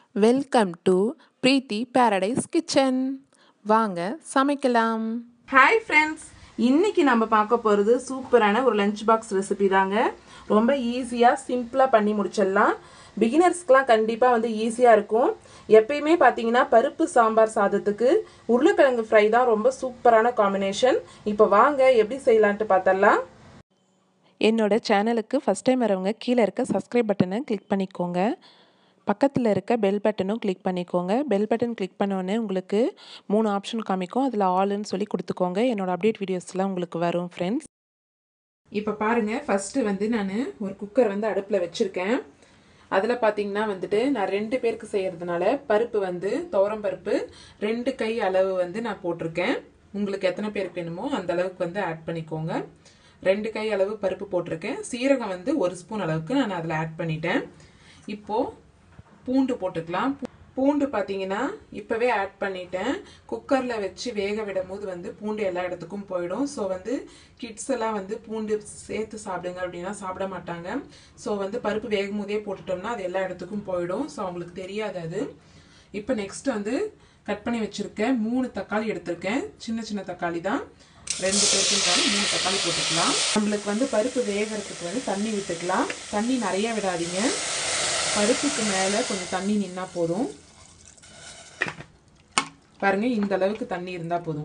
welcome to Preethi paradise kitchen வாங்க சமைக்கலாம் hi friends இன்னைக்கு நம்ம பார்க்க போகிறது சூப்பரான ஒரு லஞ்ச் பாக்ஸ் ரெசிபி தாங்க ரொம்ப ஈஸியாக சிம்பிளாக பண்ணி முடிச்சிடலாம் பிகினர்ஸ்க்குலாம் கண்டிப்பாக வந்து ஈஸியாக இருக்கும் எப்பயுமே பார்த்தீங்கன்னா பருப்பு சாம்பார் சாதத்துக்கு உருளைக்கிழங்கு ஃப்ரை தான் ரொம்ப சூப்பரான காம்பினேஷன் இப்போ வாங்க எப்படி செய்யலான்ட்டு பார்த்தரலாம் என்னோட சேனலுக்கு ஃபஸ்ட் டைம் வரவங்க கீழே இருக்க சப்ஸ்கிரைப் பட்டனை கிளிக் பண்ணிக்கோங்க பக்கத்தில் இருக்க பெல் பட்டனும் கிளிக் பண்ணிக்கோங்க பெல் பட்டன் கிளிக் பண்ணோடனே உங்களுக்கு மூணு ஆப்ஷன் காமிக்கும் அதில் ஆல்னு சொல்லி கொடுத்துக்கோங்க என்னோட அப்டேட் வீடியோஸ்லாம் உங்களுக்கு வரும் ஃப்ரெண்ட்ஸ் இப்போ பாருங்கள் ஃபஸ்ட்டு வந்து நான் ஒரு குக்கர் வந்து அடுப்பில் வச்சுருக்கேன் அதில் பார்த்தீங்கன்னா வந்துட்டு நான் ரெண்டு பேருக்கு செய்கிறதுனால பருப்பு வந்து துவரம் பருப்பு ரெண்டு கை அளவு வந்து நான் போட்டிருக்கேன் உங்களுக்கு எத்தனை பேருக்கு வேணுமோ அந்த அளவுக்கு வந்து ஆட் பண்ணிக்கோங்க ரெண்டு கை அளவு பருப்பு போட்டிருக்கேன் சீரகம் வந்து ஒரு ஸ்பூன் அளவுக்கு நான் அதில் ஆட் பண்ணிட்டேன் இப்போது பூண்டு போட்டுக்கலாம் பூண்டு பார்த்தீங்கன்னா இப்போவே ஆட் பண்ணிட்டேன் குக்கரில் வச்சு வேக விடும் போது வந்து பூண்டு எல்லா இடத்துக்கும் போயிடும் ஸோ வந்து கிட்ஸ் எல்லாம் வந்து பூண்டு சேர்த்து சாப்பிடுங்க அப்படின்னா சாப்பிட மாட்டாங்க ஸோ வந்து பருப்பு வேகும் போதே போட்டுட்டோம்னா அது எல்லா இடத்துக்கும் போயிடும் ஸோ அவங்களுக்கு தெரியாது அது இப்போ நெக்ஸ்ட் வந்து கட் பண்ணி வச்சுருக்கேன் மூணு தக்காளி எடுத்திருக்கேன் சின்ன சின்ன தக்காளி தான் ரெண்டு பேருக்குன்றாலும் மூணு தக்காளி போட்டுக்கலாம் நம்மளுக்கு வந்து பருப்பு வேகிறதுக்கு வந்து தண்ணி விட்டுக்கலாம் தண்ணி நிறைய விடாதீங்க பருப்புக்கு மேலே கொஞ்சம் தண்ணி நின்னா போதும் பாருங்க இந்த அளவுக்கு தண்ணி இருந்தால் போதும்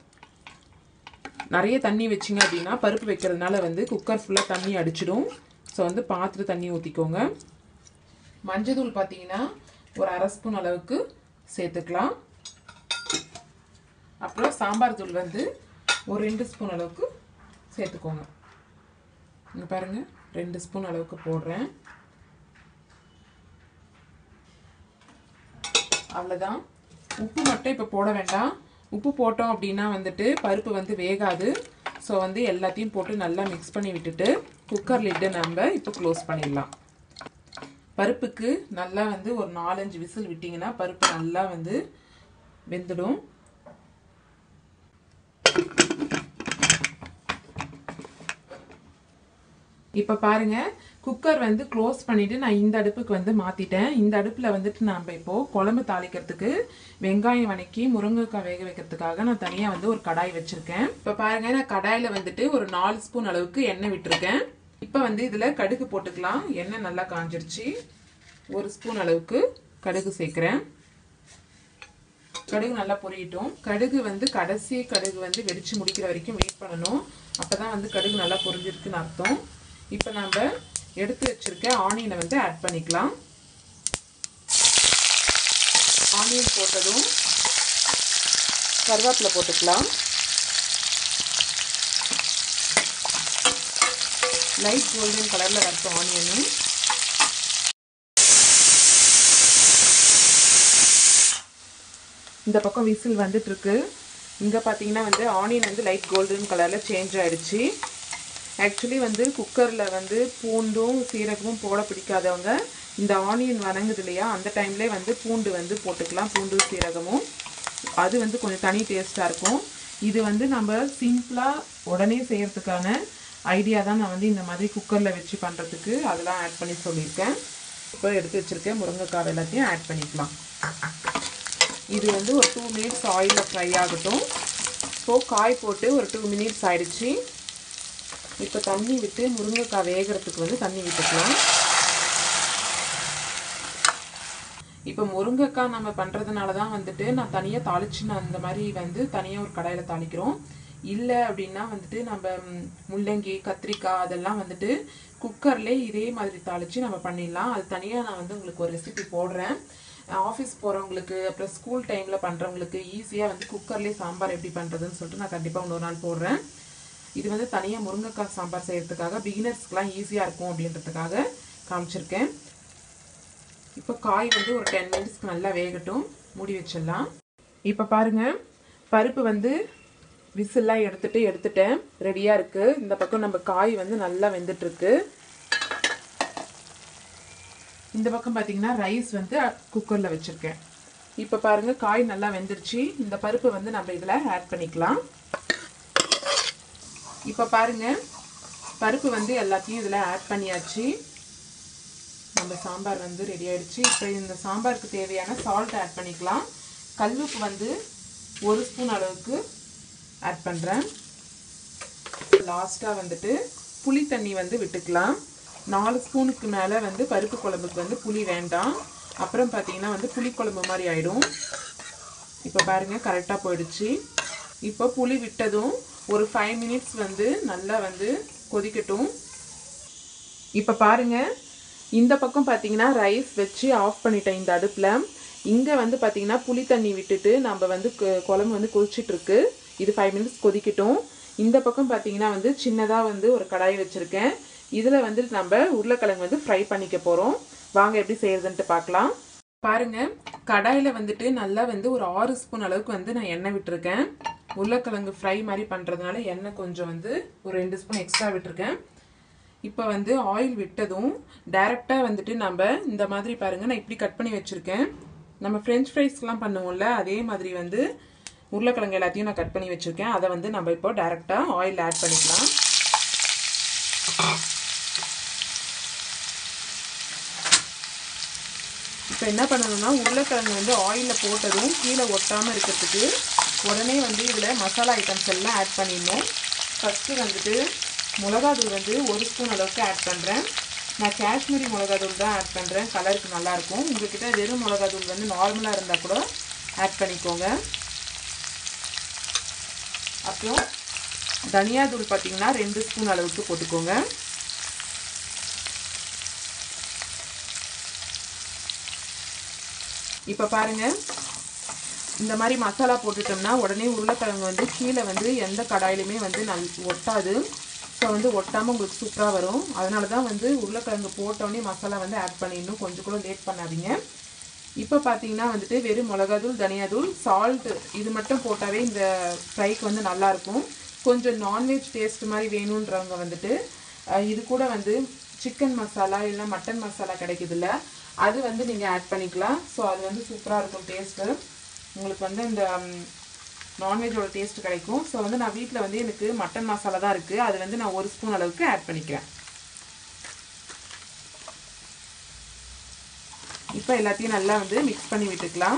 நிறைய தண்ணி வச்சிங்க அப்படின்னா பருப்பு வைக்கிறதுனால வந்து குக்கர் ஃபுல்லாக தண்ணி அடிச்சிடும் ஸோ வந்து பாத்திரம் தண்ணி ஊற்றிக்கோங்க மஞ்சள் பார்த்தீங்கன்னா ஒரு அரை ஸ்பூன் அளவுக்கு சேர்த்துக்கலாம் அப்புறம் சாம்பார் தூள் வந்து ஒரு ரெண்டு ஸ்பூன் அளவுக்கு சேர்த்துக்கோங்க இங்கே பாருங்கள் ரெண்டு ஸ்பூன் அளவுக்கு போடுறேன் அவ்வளோதான் உப்பு மட்டும் இப்போ போட வேண்டாம் உப்பு போட்டோம் அப்படின்னா வந்துட்டு பருப்பு வந்து வேகாது ஸோ வந்து எல்லாத்தையும் போட்டு நல்லா மிக்ஸ் பண்ணி விட்டுட்டு குக்கர் லிட்டு நம்ம இப்போ க்ளோஸ் பண்ணிடலாம் பருப்புக்கு நல்லா வந்து ஒரு நாலஞ்சு விசில் விட்டிங்கன்னா பருப்பு நல்லா வந்து வெந்துடும் இப்போ பாருங்க குக்கர் வந்து க்ளோஸ் பண்ணிட்டு நான் இந்த அடுப்புக்கு வந்து மாத்திட்டேன் இந்த அடுப்பில் வந்துட்டு நம்ம இப்போ குழம்பு தாளிக்கிறதுக்கு வெங்காயம் வணக்கி முருங்கைக்காய் வேக வைக்கிறதுக்காக நான் தனியாக வந்து ஒரு கடாய் வச்சிருக்கேன் இப்போ பாருங்க நான் கடாயில் வந்துட்டு ஒரு நாலு ஸ்பூன் அளவுக்கு எண்ணெய் விட்டுருக்கேன் இப்போ வந்து இதில் கடுகு போட்டுக்கலாம் எண்ணெய் நல்லா காஞ்சிருச்சு ஒரு ஸ்பூன் அளவுக்கு கடுகு சேர்க்குறேன் கடுகு நல்லா பொரியட்டும் கடுகு வந்து கடைசி கடுகு வந்து வெடிச்சு முடிக்கிற வரைக்கும் வெயிட் பண்ணணும் அப்போ தான் வந்து கடுகு நல்லா பொரிஞ்சிருக்குன்னு அர்த்தம் இப்போ நம்ம எடுத்து வச்சிருக்க ஆனியனை வந்து ஆட் பண்ணிக்கலாம் ஆனியன் போட்டதும் கருவேப்பிலை போட்டுக்கலாம் லைட் கோல்டன் கலரில் வரட்டும் ஆனியனு இந்த பக்கம் விசில் வந்துட்டு இருக்கு இங்கே பார்த்தீங்கன்னா வந்து ஆனியன் வந்து லைட் கோல்டன் கலரில் சேஞ்ச் ஆயிடுச்சு ஆக்சுவலி வந்து குக்கரில் வந்து பூண்டும் சீரகமும் போட பிடிக்காதவங்க இந்த ஆனியன் வணங்குது இல்லையா அந்த டைம்லேயே வந்து பூண்டு வந்து போட்டுக்கலாம் பூண்டு சீரகமும் அது வந்து கொஞ்சம் தனி டேஸ்ட்டாக இருக்கும் இது வந்து நம்ம சிம்பிளாக உடனே செய்கிறதுக்கான ஐடியா தான் நான் வந்து இந்த மாதிரி குக்கரில் வச்சு பண்ணுறதுக்கு அதெல்லாம் ஆட் பண்ணி சொல்லியிருக்கேன் இப்போ எடுத்து வச்சுருக்கேன் முருங்கைக்காய் எல்லாத்தையும் ஆட் பண்ணிக்கலாம் இது வந்து ஒரு டூ மினிட்ஸ் ஆயிலில் ஃப்ரை ஆகட்டும் ஸோ காய் போட்டு ஒரு டூ மினிட்ஸ் ஆயிடுச்சு இப்போ தண்ணி விட்டு முருங்கைக்காய் வேகிறதுக்கு வந்து தண்ணி விட்டுக்கலாம் இப்போ முருங்கைக்காய் நம்ம பண்ணுறதுனால தான் வந்துட்டு நான் தனியாக தாளிச்சு நான் அந்த மாதிரி வந்து தனியாக ஒரு கடாயில் தாளிக்கிறோம் இல்லை அப்படின்னா வந்துட்டு நம்ம முள்ளங்கி கத்திரிக்காய் அதெல்லாம் வந்துட்டு குக்கர்லேயே இதே மாதிரி தாளித்து நம்ம பண்ணிடலாம் அது தனியாக நான் வந்து உங்களுக்கு ஒரு ரெசிபி போடுறேன் ஆஃபீஸ் போகிறவங்களுக்கு அப்புறம் ஸ்கூல் டைமில் பண்ணுறவங்களுக்கு ஈஸியாக வந்து குக்கர்லேயே சாம்பார் எப்படி பண்ணுறதுன்னு சொல்லிட்டு நான் கண்டிப்பாக இன்னொரு நாள் போடுறேன் இது வந்து தனியாக முருங்கைக்காய் சாம்பார் செய்கிறதுக்காக பிகினர்ஸ்க்கெலாம் ஈஸியாக இருக்கும் அப்படின்றதுக்காக காமிச்சிருக்கேன் இப்போ காய் வந்து ஒரு டென் மினிட்ஸ்க்கு நல்லா வேகட்டும் மூடி வச்சிடலாம் இப்போ பாருங்கள் பருப்பு வந்து விசில்லாம் எடுத்துட்டு எடுத்துட்டேன் ரெடியாக இருக்குது இந்த பக்கம் நம்ம காய் வந்து நல்லா வெந்துட்டுருக்கு இந்த பக்கம் பார்த்தீங்கன்னா ரைஸ் வந்து குக்கரில் வச்சுருக்கேன் இப்போ பாருங்கள் காய் நல்லா வெந்துருச்சு இந்த பருப்பு வந்து நம்ம இதில் ஆட் பண்ணிக்கலாம் இப்போ பாருங்கள் பருப்பு வந்து எல்லாத்தையும் இதில் ஆட் பண்ணியாச்சு நம்ம சாம்பார் வந்து ரெடி ஆயிடுச்சு இப்போ இந்த சாம்பாருக்கு தேவையான சால்ட் ஆட் பண்ணிக்கலாம் கல்லுப்பு வந்து ஒரு ஸ்பூன் அளவுக்கு ஆட் பண்ணுறேன் லாஸ்ட்டாக வந்துட்டு புளி தண்ணி வந்து விட்டுக்கலாம் நாலு ஸ்பூனுக்கு மேலே வந்து பருப்பு குழம்புக்கு வந்து புளி வேண்டாம் அப்புறம் பார்த்தீங்கன்னா வந்து புளி குழம்பு மாதிரி ஆயிடும் இப்போ பாருங்கள் கரெக்டாக போயிடுச்சு இப்போ புளி விட்டதும் ஒரு ஃபைவ் மினிட்ஸ் வந்து நல்லா வந்து கொதிக்கட்டும் இப்போ பாருங்க இந்த பக்கம் பார்த்தீங்கன்னா ரைஸ் வச்சு ஆஃப் பண்ணிட்டேன் இந்த அடுப்பில் இங்கே வந்து பார்த்தீங்கன்னா புளி தண்ணி விட்டுட்டு நம்ம வந்து கு- குழம்பு வந்து கொதிச்சிட்டு இருக்கு இது ஃபைவ் மினிட்ஸ் கொதிக்கட்டும் இந்த பக்கம் பார்த்தீங்கன்னா வந்து சின்னதாக வந்து ஒரு கடாய் வச்சுருக்கேன் இதில் வந்து நம்ம உருளைக்கிழங்கு வந்து ஃப்ரை பண்ணிக்க போகிறோம் வாங்க எப்படி செய்யறதுன்ட்டு பார்க்கலாம் பாருங்க கடாயில் வந்துட்டு நல்லா வந்து ஒரு ஆறு ஸ்பூன் அளவுக்கு வந்து நான் எண்ணெய் விட்டுருக்கேன் உருளைக்கிழங்கு ஃப்ரை மாதிரி பண்ணுறதுனால எண்ணெய் கொஞ்சம் வந்து ஒரு ரெண்டு ஸ்பூன் எக்ஸ்ட்ரா விட்டுருக்கேன் இப்போ வந்து ஆயில் விட்டதும் டைரெக்டாக வந்துட்டு நம்ம இந்த மாதிரி பாருங்கள் நான் இப்படி கட் பண்ணி வச்சுருக்கேன் நம்ம ஃப்ரெஞ்ச் ஃப்ரைஸ்லாம் பண்ணுவோம்ல அதே மாதிரி வந்து உருளைக்கிழங்கு எல்லாத்தையும் நான் கட் பண்ணி வச்சுருக்கேன் அதை வந்து நம்ம இப்போ டைரெக்டாக ஆயில் ஆட் பண்ணிக்கலாம் இப்போ என்ன பண்ணணும்னா உருளைக்கிழங்கு வந்து ஆயிலில் போட்டதும் கீழே ஒட்டாமல் இருக்கிறதுக்கு உடனே வந்து இதில் மசாலா ஐட்டம்ஸ் எல்லாம் ஆட் பண்ணிடணும் ஃபஸ்ட்டு வந்துட்டு மிளகாத்தூள் வந்து ஒரு ஸ்பூன் அளவுக்கு ஆட் பண்ணுறேன் நான் காஷ்மீரி மிளகாத்தூள் தான் ஆட் பண்ணுறேன் கலருக்கு நல்லாயிருக்கும் உங்ககிட்ட வெறும் மிளகாத்தூள் வந்து நார்மலாக இருந்தால் கூட ஆட் பண்ணிக்கோங்க அப்புறம் தனியாத்தூள் பார்த்தீங்கன்னா ரெண்டு ஸ்பூன் அளவுக்கு போட்டுக்கோங்க இப்போ பாருங்க இந்த மாதிரி மசாலா போட்டுட்டோம்னா உடனே உருளைக்கிழங்கு வந்து கீழே வந்து எந்த கடாயிலுமே வந்து நல் ஒட்டாது ஸோ வந்து ஒட்டாமல் உங்களுக்கு சூப்பராக வரும் அதனால தான் வந்து உருளைக்கிழங்கு போட்டோடனே மசாலா வந்து ஆட் பண்ணிடணும் கொஞ்சம் கூட லேட் பண்ணாதீங்க இப்போ பார்த்தீங்கன்னா வந்துட்டு வெறும் மிளகாத்தூள் தனியாத்தூள் சால்ட் இது மட்டும் போட்டாவே இந்த ஃப்ரைக்கு வந்து நல்லாயிருக்கும் கொஞ்சம் நான்வெஜ் டேஸ்ட் மாதிரி வேணுன்றவங்க வந்துட்டு அஹ், இது கூட வந்து சிக்கன் மசாலா இல்லை மட்டன் மசாலா கிடைக்குதுல்ல அது வந்து நீங்கள் ஆட் பண்ணிக்கலாம் ஸோ அது வந்து சூப்பராக இருக்கும் டேஸ்ட்டு உங்களுக்கு வந்து இந்த நான்வெஜ்ஜோட டேஸ்ட் கிடைக்கும் ஸோ வந்து நான் வீட்டில் வந்து எனக்கு மட்டன் மசாலா தான் இருக்குது அது வந்து நான் ஒரு ஸ்பூன் அளவுக்கு ஆட் பண்ணிக்கிறேன் இப்போ எல்லாத்தையும் நல்லா வந்து மிக்ஸ் பண்ணி விட்டுக்கலாம்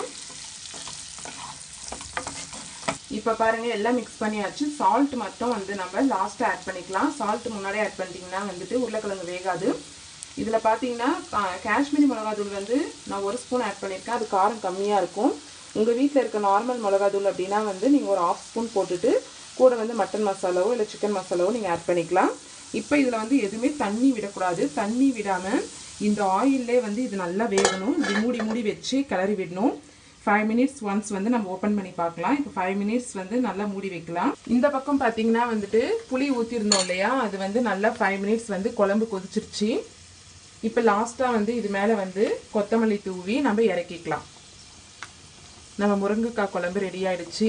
இப்போ பாருங்க எல்லாம் மிக்ஸ் பண்ணியாச்சு சால்ட் மட்டும் வந்து நம்ம லாஸ்ட்டாக ஆட் பண்ணிக்கலாம் சால்ட் முன்னாடியே ஆட் பண்ணிட்டீங்கன்னா வந்துட்டு உருளைக்கிழங்கு வேகாது இதில் பார்த்தீங்கன்னா கா- காஷ்மீரி மிளகாத்தூள் வந்து நான் ஒரு ஸ்பூன் ஆட் பண்ணியிருக்கேன் அது காரம் கம்மியாக இருக்கும் உங்கள் வீட்டில் இருக்க நார்மல் மிளகாத்தூள் அப்படின்னா வந்து நீங்கள் ஒரு ஆஃப் ஸ்பூன் போட்டுட்டு கூட வந்து மட்டன் மசாலாவோ இல்லை சிக்கன் மசாலாவோ நீங்கள் ஆட் பண்ணிக்கலாம் இப்போ இதில் வந்து எதுவுமே தண்ணி விடக்கூடாது தண்ணி விடாமல் இந்த ஆயிலே வந்து இது நல்லா வேகணும் இப்படி மூடி மூடி வச்சு கிளறி விடணும் ஃபைவ் மினிட்ஸ் ஒன்ஸ் வந்து நம்ம ஓப்பன் பண்ணி பார்க்கலாம் இப்போ ஃபைவ் மினிட்ஸ் வந்து நல்லா மூடி வைக்கலாம் இந்த பக்கம் பார்த்தீங்கன்னா வந்துட்டு புளி ஊற்றிருந்தோம் இல்லையா அது வந்து நல்லா ஃபைவ் மினிட்ஸ் வந்து குழம்பு கொதிச்சிருச்சு இப்போ லாஸ்ட்டாக வந்து இது மேலே வந்து கொத்தமல்லி தூவி நம்ம இறக்கிக்கலாம் நம்ம முருங்கைக்காய் குழம்பு ரெடி ஆயிடுச்சு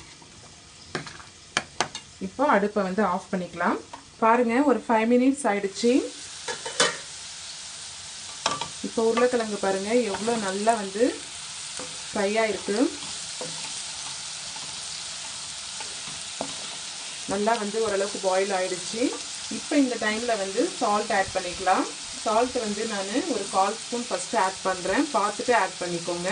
இப்போ அடுப்பை வந்து ஆஃப் பண்ணிக்கலாம் பாருங்க ஒரு ஃபைவ் மினிட்ஸ் ஆயிடுச்சு இப்போ உருளைக்கிழங்கு பாருங்க எவ்வளோ நல்லா வந்து ஃப்ரையாக இருக்கு நல்லா வந்து ஓரளவுக்கு பாயில் ஆயிடுச்சு இப்போ இந்த டைமில் வந்து சால்ட் ஆட் பண்ணிக்கலாம் சால்ட் வந்து நான் ஒரு கால் ஸ்பூன் ஃபஸ்ட்டு ஆட் பண்ணுறேன் பார்த்துட்டு ஆட் பண்ணிக்கோங்க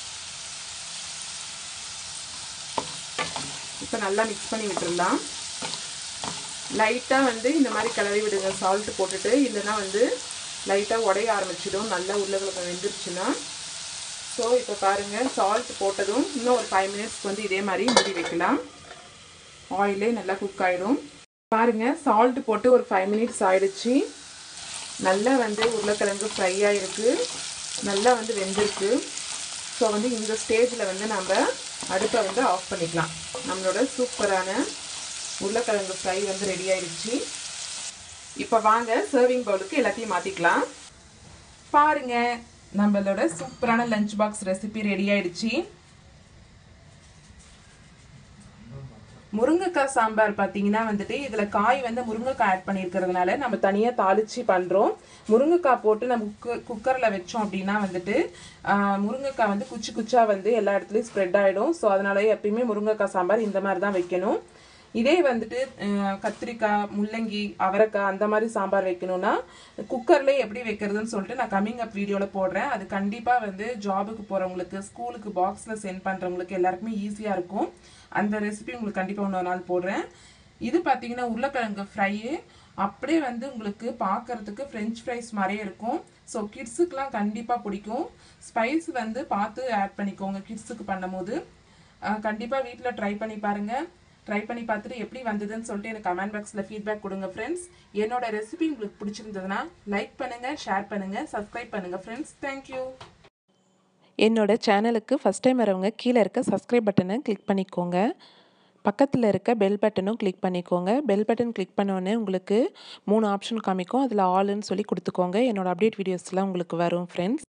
இப்போ நல்லா மிக்ஸ் பண்ணி விட்டுடலாம் லைட்டாக வந்து இந்த மாதிரி கிளறி விடுங்க சால்ட் போட்டுட்டு இல்லைன்னா வந்து லைட்டாக உடைய ஆரம்பிச்சிடும் நல்லா உருளைக்கிழங்கு வெந்துருச்சுன்னா ஸோ இப்போ பாருங்கள் சால்ட் போட்டதும் இன்னும் ஒரு ஃபைவ் மினிட்ஸ்க்கு வந்து இதே மாதிரி மூடி வைக்கலாம் ஆயிலே நல்லா குக் ஆகிடும் பாருங்கள் சால்ட் போட்டு ஒரு ஃபைவ் மினிட்ஸ் ஆயிடுச்சு நல்லா வந்து உருளைக்கிழங்கு ஃப்ரை ஆகிருக்கு நல்லா வந்து வெந்திருக்கு ஸோ வந்து இந்த ஸ்டேஜில் வந்து நம்ம அடுப்பை வந்து ஆஃப் பண்ணிக்கலாம் நம்மளோட சூப்பரான உருளைக்கிழங்கு ஃப்ரை வந்து ரெடி ஆயிடுச்சு இப்போ வாங்க சர்விங் பவுலுக்கு எல்லாத்தையும் மாற்றிக்கலாம் பாருங்க நம்மளோட சூப்பரான லஞ்ச் பாக்ஸ் ரெசிபி ரெடி ஆயிடுச்சு முருங்கைக்காய் சாம்பார் பார்த்தீங்கன்னா வந்துட்டு இதில் காய் வந்து முருங்கைக்காய் ஆட் பண்ணியிருக்கிறதுனால நம்ம தனியாக தாளிச்சு பண்ணுறோம் முருங்கைக்காய் போட்டு நம்ம குக்க குக்கரில் வச்சோம் அப்படின்னா வந்துட்டு ஆஹ், முருங்கைக்காய் வந்து குச்சி குச்சா வந்து எல்லா இடத்துலையும் ஸ்ப்ரெட் ஆகிடும் ஸோ அதனால எப்பயுமே முருங்கைக்காய் சாம்பார் இந்த மாதிரி தான் வைக்கணும் இதே வந்துட்டு அஹ், கத்திரிக்காய் முள்ளங்கி அவரைக்காய் அந்த மாதிரி சாம்பார் வைக்கணும்னா குக்கர்லேயே எப்படி வைக்கிறதுன்னு சொல்லிட்டு நான் கம்மிங் அப் வீடியோவில் போடுறேன் அது கண்டிப்பாக வந்து ஜாபுக்கு போகிறவங்களுக்கு ஸ்கூலுக்கு பாக்ஸில் சென்ட் பண்ணுறவங்களுக்கு எல்லாருக்குமே ஈஸியாக இருக்கும் அந்த ரெசிபி உங்களுக்கு கண்டிப்பாக இன்னொரு நாள் போடுறேன் இது பார்த்தீங்கன்னா உருளைக்கிழங்கு ஃப்ரையு அப்படியே வந்து உங்களுக்கு பார்க்கறதுக்கு ஃப்ரெஞ்ச் ஃப்ரைஸ் மாதிரியே இருக்கும் ஸோ கிட்ஸுக்கெலாம் கண்டிப்பாக பிடிக்கும் ஸ்பைஸ் வந்து பார்த்து ஆட் பண்ணிக்கோங்க கிட்ஸுக்கு பண்ணும்போது கண்டிப்பாக வீட்டில் ட்ரை பண்ணி பாருங்கள் ட்ரை பண்ணி பார்த்துட்டு எப்படி வந்ததுன்னு சொல்லிட்டு எனக்கு கமெண்ட் பாக்ஸில் ஃபீட்பேக் கொடுங்க ஃப்ரெண்ட்ஸ் என்னோட ரெசிபி உங்களுக்கு பிடிச்சிருந்ததுன்னா லைக் பண்ணுங்கள் ஷேர் பண்ணுங்கள் சப்ஸ்கிரைப் பண்ணுங்கள் ஃப்ரெண்ட்ஸ் தேங்க்யூ என்னோட சேனலுக்கு ஃபஸ்ட் டைம் வரவங்க கீழே இருக்க சப்ஸ்கிரைப் பட்டனை கிளிக் பண்ணிக்கோங்க பக்கத்தில் இருக்க பெல் பட்டனும் கிளிக் பண்ணிக்கோங்க பெல் பட்டன் கிளிக் பண்ணோடனே உங்களுக்கு மூணு ஆப்ஷன் காமிக்கும் அதில் ஆல்னு சொல்லி கொடுத்துக்கோங்க என்னோட அப்டேட் வீடியோஸ்லாம் உங்களுக்கு வரும் ஃப்ரெண்ட்ஸ்